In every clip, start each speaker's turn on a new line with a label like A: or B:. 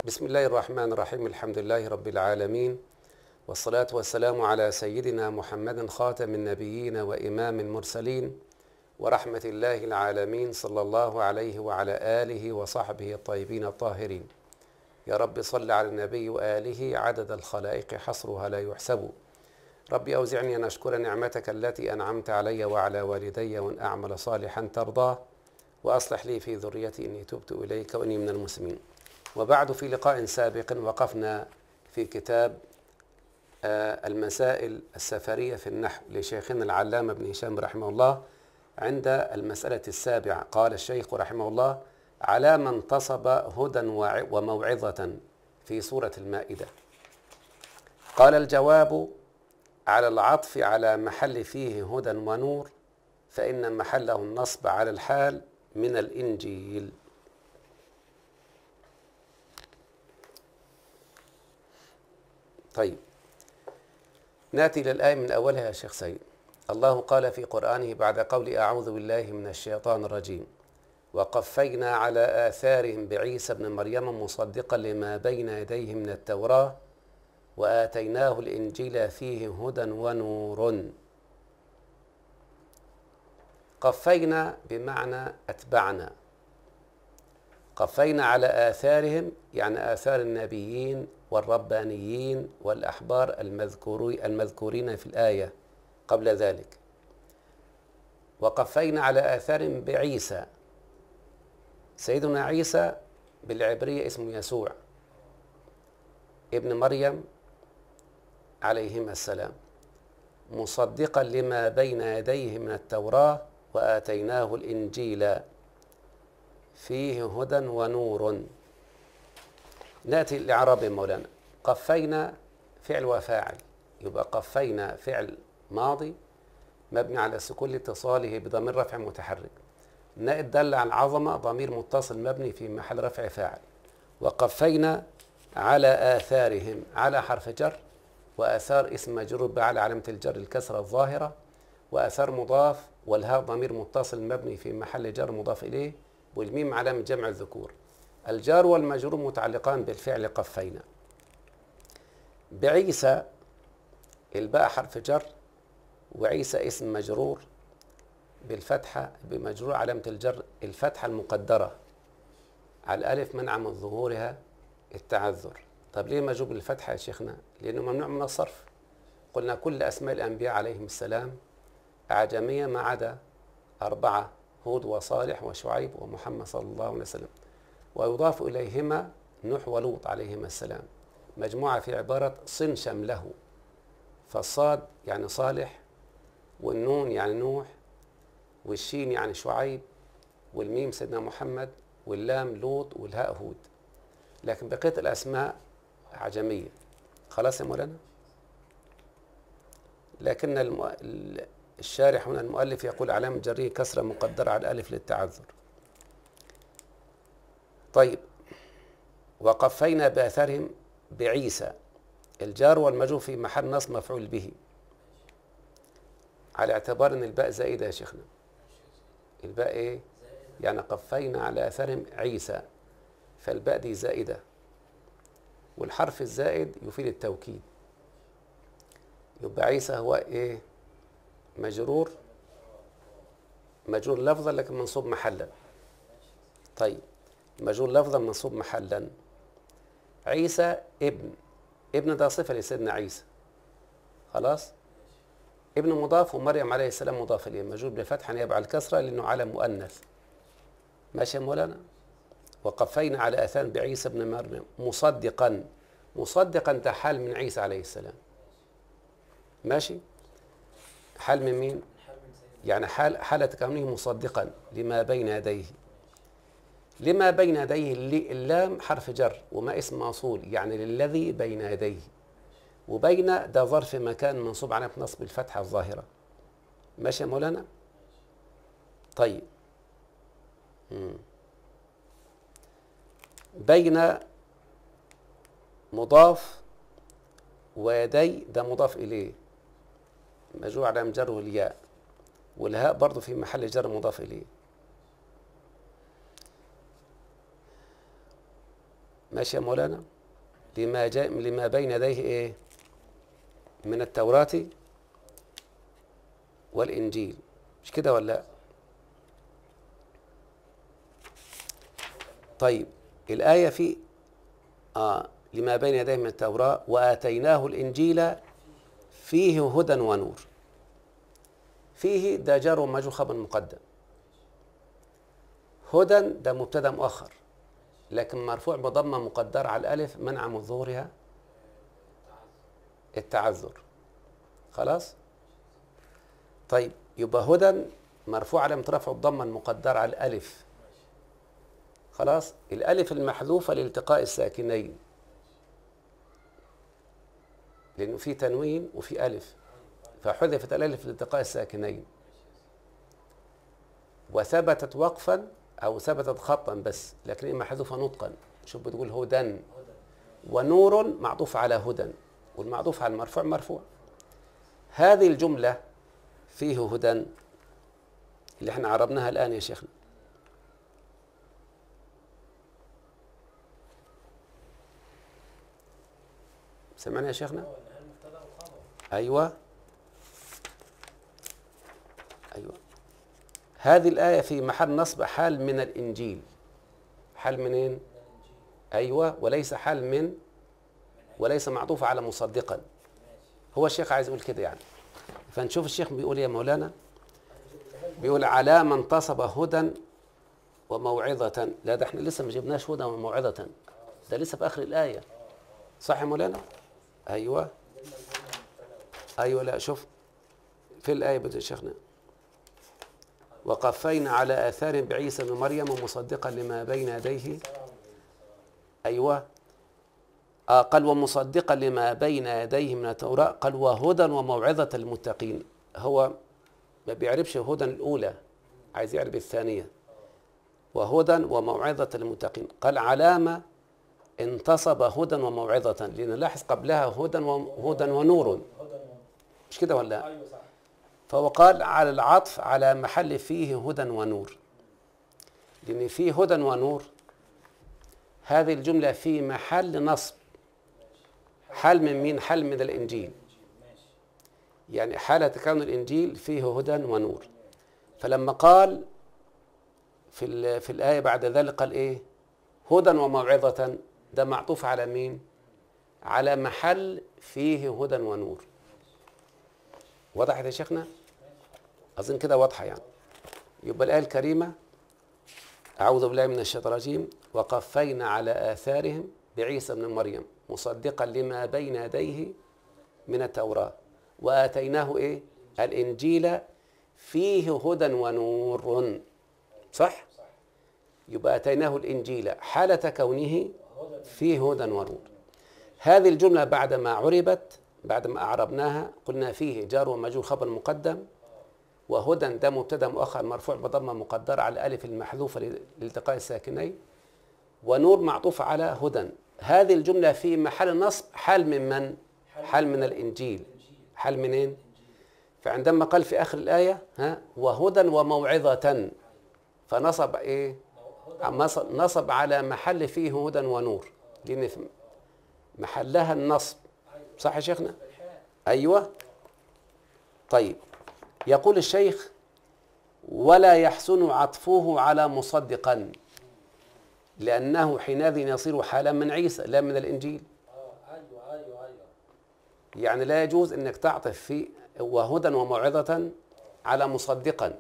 A: بسم الله الرحمن الرحيم الحمد لله رب العالمين والصلاة والسلام على سيدنا محمد خاتم النبيين وإمام المرسلين ورحمة الله العالمين صلى الله عليه وعلى آله وصحبه الطيبين الطاهرين يا رب صل على النبي وآله عدد الخلائق حصرها لا يحسب ربي أوزعني أن أشكر نعمتك التي أنعمت علي وعلى والدي وأن أعمل صالحا ترضاه وأصلح لي في ذريتي إني تبت إليك وإني من المسلمين وبعد في لقاء سابق وقفنا في كتاب آه، المسائل السفرية في النحو لشيخنا العلامة ابن هشام رحمه الله عند المسألة السابعة قال الشيخ رحمه الله على من انتصب هدى وموعظة في سورة المائدة قال الجواب على العطف على محل فيه هدى ونور فإن محله النصب على الحال من الإنجيل طيب ناتي إلى الآية من أولها يا شيخ سيد الله قال في قرآنه بعد قول أعوذ بالله من الشيطان الرجيم وقفينا على آثارهم بعيسى ابن مريم مصدقا لما بين يديه من التوراة وآتيناه الإنجيل فيه هدى ونور قفينا بمعنى أتبعنا قفينا على آثارهم يعني آثار النبيين والربانيين والأحبار المذكورين في الآية قبل ذلك وقفينا على آثارهم بعيسى سيدنا عيسى بالعبرية اسمه يسوع ابن مريم عليهما السلام مصدقا لما بين يديه من التوراة وآتيناه الإنجيل فيه هدى ونور ناتي لعرب مولانا قفينا فعل وفاعل يبقى قفينا فعل ماضي مبني على السكون لاتصاله بضمير رفع متحرك نائب دل على العظمة ضمير متصل مبني في محل رفع فاعل وقفينا على آثارهم على حرف جر وآثار اسم مجرور على علامة الجر الكسرة الظاهرة وآثار مضاف والهاء ضمير متصل مبني في محل جر مضاف إليه والميم علامة جمع الذكور الجار والمجرور متعلقان بالفعل قفينا بعيسى الباء حرف جر وعيسى اسم مجرور بالفتحة بمجرور علامة الجر الفتحة المقدرة على الألف منع من ظهورها التعذر طب ليه مجرور بالفتحة يا شيخنا لأنه ممنوع من الصرف قلنا كل أسماء الأنبياء عليهم السلام أعجمية ما عدا أربعة هود وصالح وشعيب ومحمد صلى الله عليه وسلم ويضاف إليهما نوح ولوط عليهما السلام مجموعة في عبارة صن شمله فالصاد يعني صالح والنون يعني نوح والشين يعني شعيب والميم سيدنا محمد واللام لوط والهاء هود لكن بقية الأسماء عجمية خلاص يا مولانا لكن الم... الشارح هنا المؤلف يقول علامة جرية كسرة مقدرة على الألف للتعذر طيب وقفينا بأثرهم بعيسى الجار والمجرور في محل نصب مفعول به على اعتبار ان الباء زائده يا شيخنا الباء ايه يعني قفينا على اثرهم عيسى فالباء دي زائده والحرف الزائد يفيد التوكيد يبقى عيسى هو ايه مجرور مجرور لفظا لكن منصوب محلا طيب مجرور لفظا منصوب محلا عيسى ابن ابن ده صفة لسيدنا عيسى خلاص ابن مضاف ومريم عليه السلام مضاف إليه مجرور بفتح يبع الكسرة لأنه علم مؤنث ماشي يا مولانا وقفينا على آثان بعيسى ابن مريم مصدقا مصدقا ده حال من عيسى عليه السلام ماشي حال من مين يعني حال حالة كونه مصدقا لما بين يديه لما بين يديه اللام حرف جر وما اسم موصول يعني للذي بين يديه وبين ده ظرف مكان منصوب على نصب الفتحة الظاهرة ماشي يا مولانا طيب مم. بين مضاف ويدي ده مضاف إليه مجروع على جر والياء والهاء برضه في محل جر مضاف إليه ماشي يا مولانا لما جاء لما بين يديه ايه من التوراة والإنجيل مش كده ولا لا طيب الآية في آه لما بين يديه من التوراة وآتيناه الإنجيل فيه هدى ونور فيه ده جار ومجرور خبر مقدم هدى ده مبتدا مؤخر لكن مرفوع بضمه مقدره على الالف منع من ظهورها التعذر خلاص طيب يبقى هدى مرفوع على رفع الضمه المقدره على الالف خلاص الالف المحذوفه لالتقاء الساكنين لانه في تنوين وفي الف فحذفت الالف لالتقاء الساكنين وثبتت وقفا او ثبتت خطا بس لكن هي محذوفه نطقا شوف بتقول هدى ونور معطوف على هدى والمعطوف على المرفوع مرفوع هذه الجمله فيه هدى اللي احنا عربناها الان يا شيخنا سمعنا يا شيخنا ايوه ايوه هذه الآية في محل نصب حال من الإنجيل حال منين؟ أيوة وليس حال من وليس معطوف على مصدقا هو الشيخ عايز يقول كده يعني فنشوف الشيخ بيقول يا مولانا بيقول على من انتصب هدى وموعظة لا ده احنا لسه ما جبناش هدى وموعظة ده لسه في آخر الآية صح يا مولانا؟ أيوة أيوة لا شوف في الآية بدأ شيخنا وقفينا على آثار بعيسى بن مريم مصدقا لما بين يديه أيوة آه قال ومصدقا لما بين يديه من التوراة قال وهدى وموعظة المتقين هو ما بيعرفش هدى الأولى عايز يعرف الثانية وهدى وموعظة المتقين قال علامة انتصب هدى وموعظة لأن لاحظ قبلها هدى وهدى ونور مش كده ولا
B: ايوه صح
A: فهو قال على العطف على محل فيه هدى ونور لأن فيه هدى ونور هذه الجملة في محل نصب حال من مين حال من الإنجيل
B: ماشي
A: يعني حالة كون الإنجيل فيه هدى ونور فلما قال في ال- في الآية بعد ذلك قال إيه هدى وموعظة ده معطوف على مين على محل فيه هدى ونور وضحت يا شيخنا أظن كده واضحة يعني يبقى الآية الكريمة أعوذ بالله من الشيطان الرجيم وقفينا على آثارهم بعيسى ابن مريم مصدقا لما بين يديه من التوراة وآتيناه إيه الإنجيل فيه هدى ونور صح يبقى آتيناه الإنجيل حالة كونه فيه هدى ونور هذه الجملة بعدما عربت بعدما أعربناها قلنا فيه جار ومجرور خبر مقدم وهدى ده مبتدا مؤخر مرفوع بضمه مقدره على الالف المحذوفه لالتقاء الساكنين ونور معطوف على هدى هذه الجمله في محل نصب حال من من حال من الانجيل حال منين فعندما قال في اخر الايه ها وهدى وموعظه فنصب ايه نصب- نصب على محل فيه هدى ونور لان في محلها النصب صح يا شيخنا ايوه طيب يقول الشيخ ولا يحسن عطفه على مصدقا لأنه حينئذ يصير حالا من عيسى لا من الإنجيل
B: اه ايوه ايوه ايوه
A: يعني لا يجوز أنك تعطف في وهدى وموعظة على مصدقا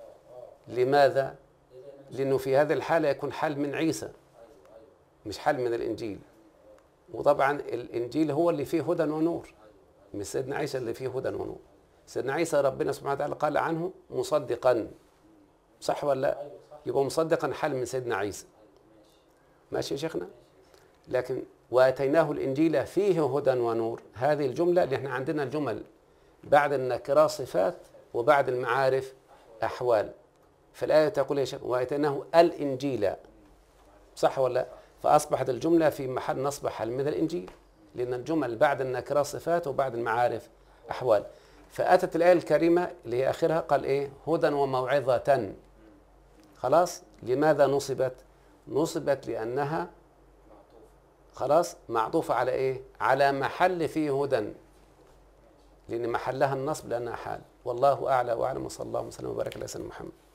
A: لماذا؟ لأنه في هذه الحالة يكون حال من عيسى مش حال من الإنجيل وطبعا الإنجيل هو اللي فيه هدى ونور مش سيدنا عيسى اللي فيه هدى ونور سيدنا عيسى ربنا سبحانه وتعالى قال عنه مصدقا صح ولا لا؟ يبقى مصدقا حال من سيدنا عيسى ماشي يا شيخنا لكن واتيناه الانجيل فيه هدى ونور هذه الجمله اللي احنا عندنا الجمل بعد النكرات صفات وبعد المعارف احوال فالايه تقول يا شيخ واتيناه الانجيل صح ولا لا؟ فاصبحت الجمله في محل نصب حال من الانجيل لان الجمل بعد النكرات صفات وبعد المعارف احوال فاتت الايه الكريمه اللي هي اخرها قال ايه هدى وموعظه خلاص لماذا نصبت نصبت لانها خلاص معطوفة على إيه على محل فيه هدى لأن محلها النصب لأنها حال والله أعلى وأعلم وصلى الله وسلم وبارك على سيدنا محمد